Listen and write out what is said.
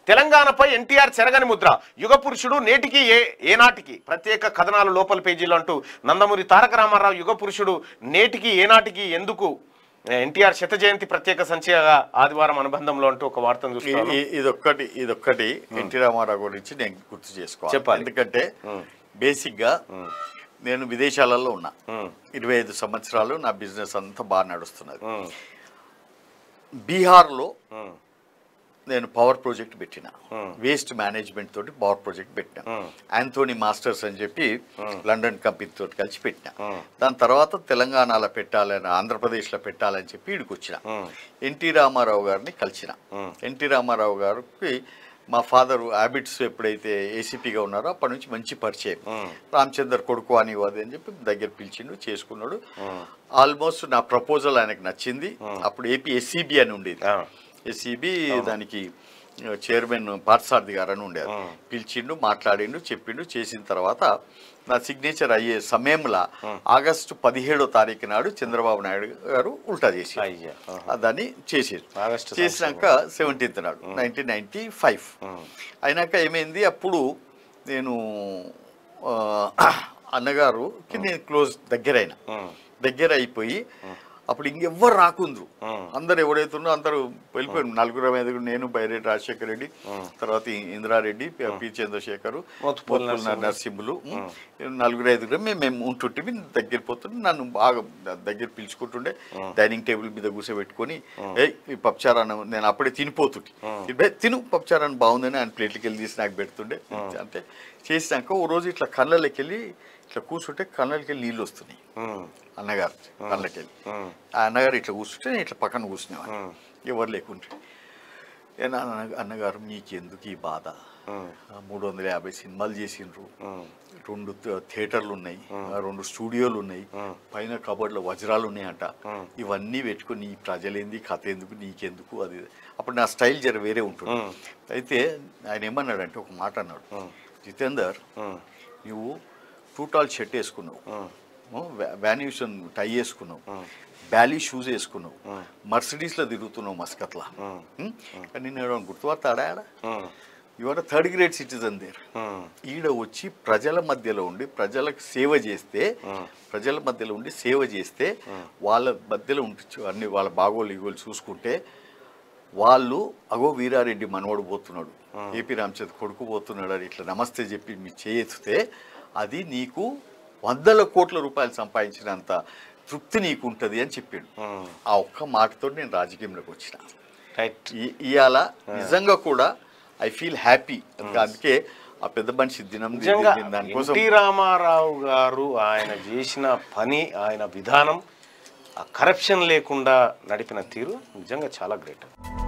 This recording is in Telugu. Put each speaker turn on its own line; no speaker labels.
తెలంగాణపై ఎన్టీఆర్ చెరగని ముద్ర యుగ పురుషుడు నేటికి ఏ ఏనాటికి ప్రత్యేక కథనాలు లోపల పేజీలో అంటూ నందమూరి తారక రామారావు యుగ పురుషుడు నేటికి ఏనాటికి ఎందుకు ఎన్టీఆర్ శత జయంతి ప్రత్యేక సంచయగా ఆదివారం అనుబంధంలో అంటూ ఒక వార్తను చూస్తున్నాను
ఈ- ఇదొక్కటి ఇదొక్కటి ఎన్టీ రామారావు గురించి నేను గుర్తు చేసుకోవాలి
చెప్పాలి.
ఎందుకంటే బేసిక్ గా నేను విదేశాలలో ఉన్నా
ఉమ్,
ఇరవై ఐదు సంవత్సరాలు నా బిజినెస్ అంతా బాగా నడుస్తున్నది
ఉమ్,
బీహార్లో
ఉమ్,
నేను పవర్ ప్రాజెక్ట్ పెట్టిన
Hmm.
వేస్ట్ మేనేజ్మెంట్ తోటి పవర్ ప్రాజెక్ట్ పెట్టిన
Hmm.
ఆంథోనీ మాస్టర్స్ అని చెప్పి లండన్ కంపెనీ తోటి కలిసి పెట్టిన
Hmm.
దాని తర్వాత తెలంగాణలో పెట్టాలని ఆంధ్రప్రదేశ్లో పెట్టాలని చెప్పి ఇడికి వచ్చిన
Hmm.
ఎన్టీ రామారావు గారిని కలిసిన
Hmm.
ఎన్టీ రామారావు గారికి మా ఫాదర్ హ్యాబిట్స్ ఎప్పుడైతే ఏసీపీగా ఉన్నారో అప్పటి నుంచి మంచి పరిచయం
Hmm.
రామచందర్ కొడుకు అని అది అని చెప్పి దగ్గర పిలిచిండు చేసుకున్నాడు
Hmm.
ఆల్మోస్ట్ నా ప్రపోజల్ ఆయనకు నచ్చింది అప్పుడు ఏపీ ఎస్సీబీ అని ఉండేది
ఆ,
ఎస్సీబీ దానికి చైర్మన్ పార్సారథి గారు అని ఉండేది
Hmm.
పిలిచిండు మాట్లాడిండు చెప్పిండు చేసిన తర్వాత నా సిగ్నేచర్ అయ్యే సమయంలో ఆగస్టు పదిహేడో తారీఖు నాడు చంద్రబాబు నాయుడు గారు ఉల్టా చేసి
అయ్యా ఆహా.
దాన్ని చేసారు
ఆగస్టు
చేసినాక సెవెంటీన్త్ నాడు నైన్టీన్ నైన్టీ ఫైవ్ అయినాక ఏమైంది అప్పుడు నేను ఆ, అన్నగారుకి నేను క్లోజ్ దగ్గరైన
ఉమ్,
దగ్గర అయిపోయి అప్పుడు ఇంకెవ్వరు రాకుండ్రు
ఉమ్.
అందరు ఎవరైతున్నో అందరూ వెళ్ళిపోయారు నలుగురు ఐదుగురు నేను బైరెడ్డి రాజశేఖర రెడ్డి తర్వాత ఈ ఇందిరారెడ్డి పి పి చంద్రశేఖర్
మోత్కుపల్లి
మోత్కుపల్లి నరసింహులు నలుగురు ఐదుగురు మేము మేము ఉంటుంటే దగ్గర పోతుంటే నన్ను బాగా ద- దగ్గర పిలుచుకుంటుండే డైనింగ్ టేబుల్ మీద కూర్చోబెట్టుకొని ఏ ఈ పప్చారాన్ని నేను అప్పుడే తినిపోతుంటే "ఇబ్బే, తిను పప్చారాన్ని బాగుందని ఆయన ప్లేట్లకి వెళ్ళి తీసి నాకు పెడుతుండే అంటే చేసినాక ఓ రోజు ఇట్లా కళ్ళకి వెళ్ళి ఇట్లా కూర్చుంటే కళ్ళకి వెళ్ళి నీళ్ళు వస్తున్నాయి
ఉమ్,
అన్నగారు కళ్ళకి వెళ్ళి
ఉమ్,
ఆ అన్నగారు ఇట్లా కూర్చుంటే నేను ఇట్లా పక్కన కూర్చునేవాడిని
ఉమ్,
ఎవరు లేకుంటే ఏ నా అన్న- అన్నగారు మీకెందుకు ఈ బాధ
ఉమ్,
ఆ, మూడు వందల యాభై సినిమాలు చేసిండ్రు
ఉమ్,
రెండు థ- థియేటర్లు ఉన్నాయి ఆ, రెండు స్టూడియోలు ఉన్నాయి పైన కబోర్డ్లో వజ్రాలు ఉన్నాయంట ఇవన్నీ పెట్టుకుని ఈ ప్రజలేంది కథ ఎందుకు నీకెందుకు అది అప్పుడు నా స్టైల్ జర వేరే ఉంటుంది
ఉమ్.
అయితే ఆయన ఏమన్నాడంటే ఒక మాట అన్నాడు
ఉమ్.
జితేందర్
ఉమ్,
నువ్వు టూటాల్ షర్ట్ వేసుకున్నావు
ఉమ్,
వ్యాన్యూషన్ టై వేసుకున్నావు బ్యాలీ షూస్ వేసుకున్నావు మర్సిడీస్లో తిరుగుతున్నావు మస్కత్లా
ఉమ్,
కానీ నేను గుర్తుపడతాడా ఆడ
um,
your third grade citizen there
um,
ఈడ వచ్చి ప్రజల మధ్యలో ఉండి ప్రజలకు సేవ చేస్తే ప్రజల మధ్యలో ఉండి సేవ చేస్తే వాళ్ళ మధ్యలో ఉండి చూ- అన్ని వాళ్ళ బాగోలు ఇగోలు చూసుకుంటే వాళ్ళు అగో వీరారెడ్డి మనవడు పోతున్నాడు ఏపీ రామచంద్ర కొడుకు పోతున్నాడు అని ఇట్లా నమస్తే చెప్పి మీ చేయిస్తే అది నీకు వందల కోట్ల రూపాయలు సంపాదించినంత తృప్తి నీకు ఉంటుంది అని చెప్పాడు
ఉమ్.
ఆ ఒక్క మాటతో నేను రాజకీయంలోకి వచ్చిన
రైట్
ఈ- ఇవాళ నిజంగా కూడా ఐ ఫీల్ హ్యాపీ అందుకే ఆ పెద్ద మనిషి దినం ది-
నిజంగా
ది- దానికోసం
ఎన్టీ రామారావు గారు ఆయన చేసిన పని ఆయన విధానం ఆ కరప్షన్ లేకుండా నడిపిన తీరు నిజంగా చాలా గ్రేట్